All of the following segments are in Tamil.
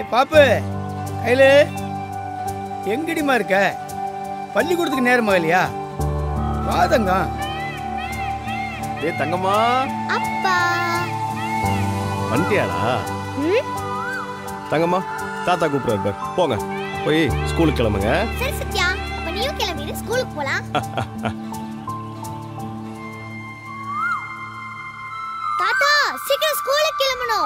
ஏ பாப்பு கையில எங்கடிமா இருக்க பள்ளிக்கூடத்துக்கு நேரமா இல்லையா வாதங்க ஏ தங்கம்மா அப்பா வந்துட்டியாடா ம் தங்கம்மா தாத்தா கூப்பிடுறாரு பார் போங்க போய் ஸ்கூலுக்கு கிளம்புங்க சரி சத்யா அப்ப நீயும் கிளம்பிடு ஸ்கூலுக்கு போலாம் தாத்தா சீக்கிரம் ஸ்கூலுக்கு கிளம்பணும்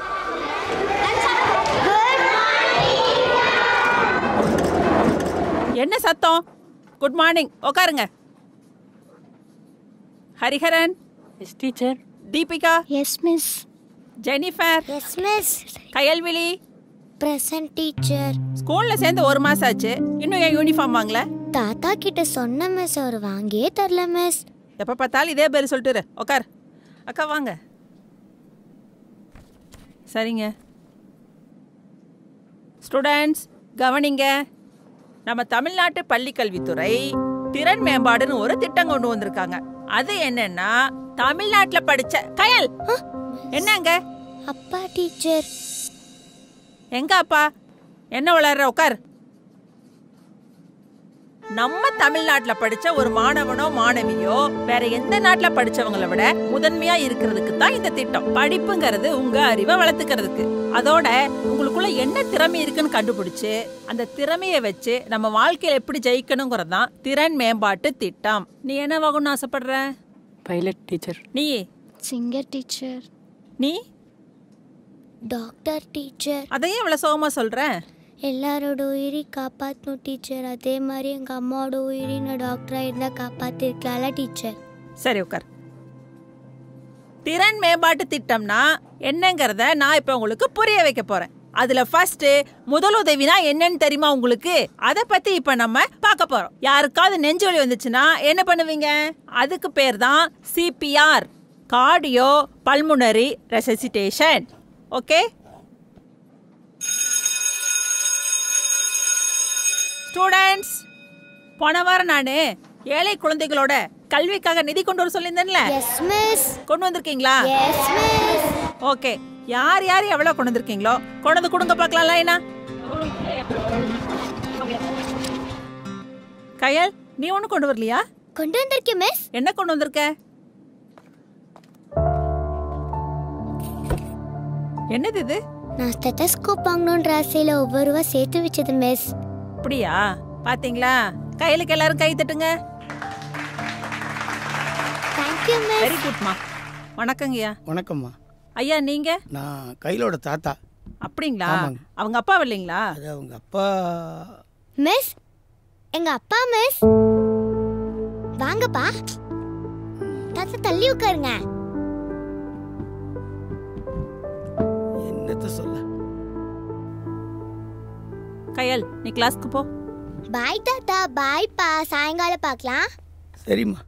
என்ன சத்தம் குட் மார்னிங் உட்காருங்க Hariharan yes teacher Deepika yes miss Jennifer yes miss Kayalvizhi present teacher ஸ்கூல்ல சேர்ந்து ஒரு மாசம் ஆச்சு இன்னும் ஏன் யூனிஃபார்ம் வாங்கல தாத்தா கிட்ட சொன்ன மிஸ் அவர் வாங்கியே தரல மிஸ் எப்ப பார்த்தாலும் இதே பேர் சொல்லிட்டு இரு. உட்கார் அக்கா வாங்க சரிங்க ஸ்டூடெண்ட்ஸ் கவனிங்க நம்ம தமிழ்நாட்டு பள்ளிக்கல்வித்துறை திறன் மேம்பாடுன்னு ஒரு திட்டம் கொண்டு வந்திருக்காங்க அது என்னன்னா தமிழ்நாட்டுல படிச்ச கயல் என்னங்க அப்பா டீச்சர் எங்க அப்பா என்ன வளர்ற உட்கார் நம்ம தமிழ்நாட்டுல படிச்ச ஒரு மாணவனோ மாணவியோ வேற எந்த நாட்டுல படிச்சவங்கள விட முதன்மையா இருக்கிறதுக்கு தான் இந்த திட்டம் படிப்புங்கிறது உங்க அறிவை வளர்த்துக்கிறதுக்கு அதோட உங்களுக்குள்ள என்ன திறமை இருக்குன்னு கண்டுபிடிச்சு அந்த திறமையை வச்சு நம்ம வாழ்க்கையில எப்படி ஜெயிக்கணுங்கிறது தான் திறன் மேம்பாட்டு திட்டம் நீ என்ன வாங்கணும்னு ஆசைப்படுற பைலட் டீச்சர் நீ சிங்கர் டீச்சர் நீ டாக்டர் டீச்சர் அதையும் இவ்வளவு சோகமா சொல்ற எல்லாரோட உயிரி காப்பாற்றணும் டீச்சர் அதே மாதிரி எங்கள் அம்மாவோட உயிரி நான் டாக்டராக இருந்தால் காப்பாற்றிருக்கலாம்ல டீச்சர் சரி உட்கார் திறன் மேம்பாட்டு திட்டம்னா என்னங்கிறத நான் இப்போ உங்களுக்கு புரிய வைக்க போறேன் அதுல ஃபர்ஸ்ட் முதலுதவினா என்னன்னு தெரியுமா உங்களுக்கு அத பத்தி இப்ப நம்ம பார்க்க போறோம் யாருக்காவது நெஞ்சு வலி வந்துச்சுன்னா என்ன பண்ணுவீங்க அதுக்கு பேர் தான் CPR cardio pulmonary resuscitation okay students போன வாரம் நான் ஏழை குழந்தைகளோட கல்விக்காக நிதி கொண்டு வர சொல்லியிருந்தேன்ல எஸ் மிஸ் கொண்டு வந்திருக்கீங்களா எஸ் மிஸ் ஓகே யார் யார் எவ்வளவு கொண்டு வந்திருக்கீங்களோ கொண்டு வந்து கொடுங்க பார்க்கலாம் லைனா கயல் நீ ஒண்ணு கொண்டு வரலையா கொண்டு வந்திருக்கேன் மிஸ் என்ன கொண்டு வந்திருக்க என்னது இது நான் ஸ்டெத்தஸ்கோப் வாங்கணுன்ற ஆசையில் ஒவ்வொரு ரூபா சேர்த்து வச்சது மிஸ் அப்படியா பாத்தீங்களா கையிலுக்கு எல்லாரும் கை தட்டுங்க தேங்க்யூ மிஸ் வெரி குட்மா வணக்கங்கய்யா வணக்கம்மா ஐயா நீங்க நான் கையிலோட தாத்தா அப்படிங்களா ஆமாங்க. அவங்க அப்பா இல்லைங்களா அது அவங்க அப்பா மிஸ் எங்க அப்பா மிஸ் வாங்கப்பா தாத்தா தள்ளி உட்காருங்க என்னத்த சொல்ல கயல் நீ கிளாஸ்க்கு போ பாய் தாத்தா பாய்ப்பா சாயங்காலம் பார்க்கலாம் சரிம்மா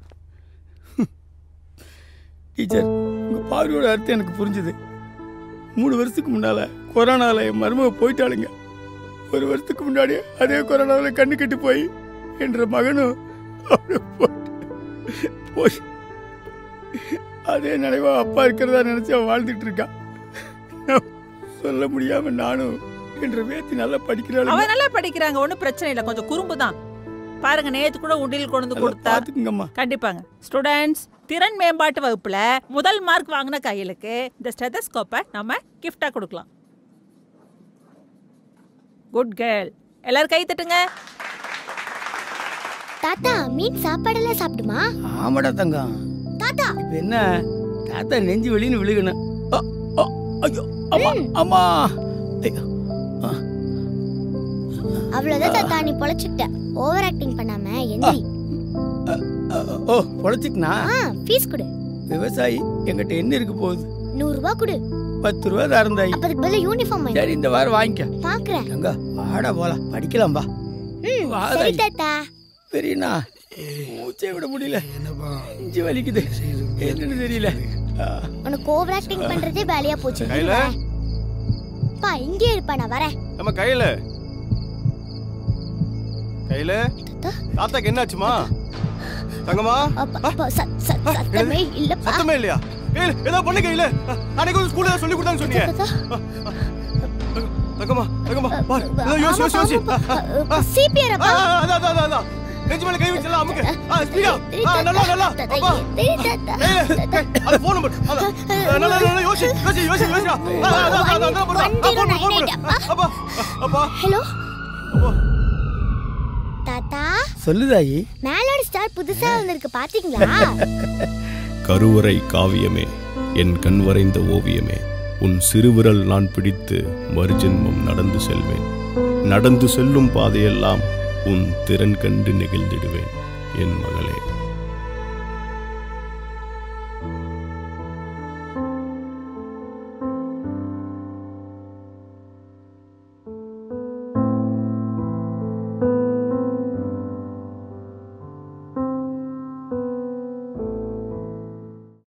டீச்சர் உங்க பார்வையோட அர்த்தம் எனக்கு புரிஞ்சுது மூணு வருஷத்துக்கு முன்னால கொரோனால என் மருமக போயிட்டாளுங்க ஒரு வருஷத்துக்கு முன்னாடி அதே கொரோனாவில் கண்ணு கட்டி போய் என்ற மகனும் அப்படியே போயிட்டு போய் அதே நினைவா அப்பா இருக்கிறதா நினைச்சு அவன் வாழ்ந்துட்டு இருக்கான் நான் சொல்ல முடியாம நானும் என்ற வேத்தி நல்லா படிக்கிறாள் அவன் நல்லா படிக்கிறாங்க ஒன்றும் பிரச்சனை இல்லை கொஞ்சம் குறும்பு தான் பாருங்க நேத்து கூட உண்டியல் கொண்டு வந்து கொடுத்தா பார்த்துக்குங்கம்மா கண்டிப்பாங்க ஸ்டூடெண்ட்ஸ் திறன் மேம்பாட்டு வகுப்புல முதல் மார்க் வாங்கின கையலுக்கு இந்த ஸ்டெதஸ்கோப்பை நம்ம கிஃப்டா கொடுக்கலாம் குட் கேர்ள் எல்லாரும் கை தட்டுங்க தாத்தா மீன் சாப்பாடெல்லாம் சாப்பிடுமா ஆமாடா தங்கம் தாத்தா இப்ப என்ன தாத்தா நெஞ்சு வெளின்னு விழுகணும் அ, அ, ஐயோ அம்மா அம்மா ஐயோ ஆ, அவ்வளவுதான் தாத்தா நீ பொழைச்சுக்கிட்ட ஓவர் ஆக்டிங் பண்ணாம எந்திரி அ, ஓ பொழைச்சிக்கனா ஆ ஃபீஸ் கொடு விவசாயி என்கிட்ட என்ன இருக்கு போகுது நூறு ரூபாய் கொடு பத்து ரூபா தரந்தாயி அப்ப அதுக்கு பதிலா யூனிஃபார்ம் வாங்கி சரி இந்த வாரம் வாங்கிக்க பாக்குறேன் தங்க வாடா போலாம் படிக்கலாம் வா ம் வா, சரி தாயி. தாத்தா பெரியண்ணா மூச்சே விட முடியல நெஞ்சு வலிக்குது என்னன்னு தெரியல ஆ, உனக்கு ஓவர் ஆக்டிங் பண்றதே வேலையா போச்சு கையில? பா இங்கே இருப்பா நான் வரேன் நம்ம கையில கையில தாத்தா தாத்தாக்கு என்னாச்சுமா தங்கம்மா அப்பா, அப்பா, ச- ச- சத்தமே இல்லப்பா சத்தமே இல்லையா கையில ஏதோ பண்ணு கையில அன்னைக்கு ஸ்கூல்ல சொல்லி கொடுத்தான்னு சொன்னீங்க தாத்தா தங்கம்மா தங்கம்மா பாரு ஏதோ யோசி யோசி யோசி சிபிஆர் ஆ, ஆ, அதான் அதான் அதான், அதான் நெஞ்சு மேல கை வச்சல அமுக்கு ஆ ஸ்பீடா ஆ நல்லா நல்லா அப்பா ஏய், ஏய், அது போன் நம்பர் அதான் ஆ, நல்லா நல்லா யோசி யோசி யோசி யோசி ஆ, ஆ, அதான் அதான் அதான் போடு ஆ, போன் போடு, போன் போடு. அப்பா அப்பா ஹலோ அப்பா தாத்தா சொல்லுதாயி மேலோட ஸ்டார் புதுசா வந்திருக்கு பாத்தீங்களா கருவறை காவியமே என் கண் வரைந்த ஓவியமே உன் சிறுவிரல் நான் பிடித்து மறுஜென்மம் நடந்து செல்வேன் நடந்து செல்லும் பாதையெல்லாம் உன் திறன் கண்டு நெகிழ்ந்திடுவேன் என் மகளே